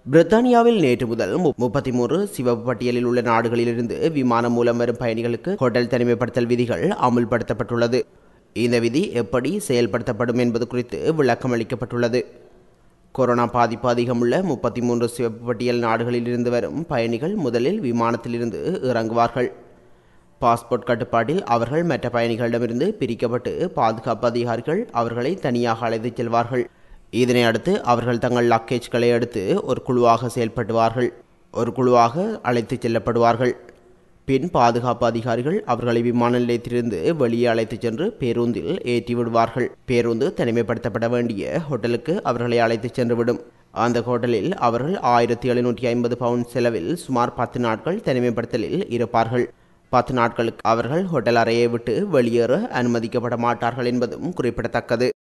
பிரித்தானியாவில் நேற்று முதல் முப்பத்தி மூன்று சிவப்பு பட்டியலில் உள்ள நாடுகளிலிருந்து விமானம் மூலம் வரும் பயணிகளுக்கு ஹோட்டல் தனிமைப்படுத்தல் விதிகள் அமுல்படுத்தப்பட்டுள்ளது இந்த விதி எப்படி செயல்படுத்தப்படும் என்பது குறித்து விளக்கம் அளிக்கப்பட்டுள்ளது கொரோனா பாதிப்பு அதிகமுள்ள முப்பத்தி மூன்று சிவப்பு பட்டியல் நாடுகளிலிருந்து வரும் பயணிகள் முதலில் விமானத்திலிருந்து இறங்குவார்கள் பாஸ்போர்ட் கட்டுப்பாட்டில் அவர்கள் மற்ற பயணிகளிடமிருந்து பிரிக்கப்பட்டு பாதுகாப்பு அதிகாரிகள் அவர்களை தனியாக அழைத்துச் செல்வார்கள் இதனை அடுத்து அவர்கள் தங்கள் லக்கேஜ்களை எடுத்து ஒரு குழுவாக செயல்படுவார்கள் ஒரு குழுவாக அழைத்துச் செல்லப்படுவார்கள் பின் பாதுகாப்பு அதிகாரிகள் அவர்களை விமான நிலையத்திலிருந்து வெளியே அழைத்துச் சென்று பேருந்தில் ஏற்றி விடுவார்கள் பேருந்து தனிமைப்படுத்தப்பட வேண்டிய ஹோட்டலுக்கு அவர்களை அழைத்துச் சென்றுவிடும் அந்த ஹோட்டலில் அவர்கள் ஆயிரத்தி எழுநூற்றி ஐம்பது பவுண்ட் செலவில் சுமார் பத்து நாட்கள் தனிமைப்படுத்தலில் இருப்பார்கள் பத்து நாட்களுக்கு அவர்கள் ஹோட்டல் அறையை விட்டு வெளியேற அனுமதிக்கப்பட மாட்டார்கள் என்பதும் குறிப்பிடத்தக்கது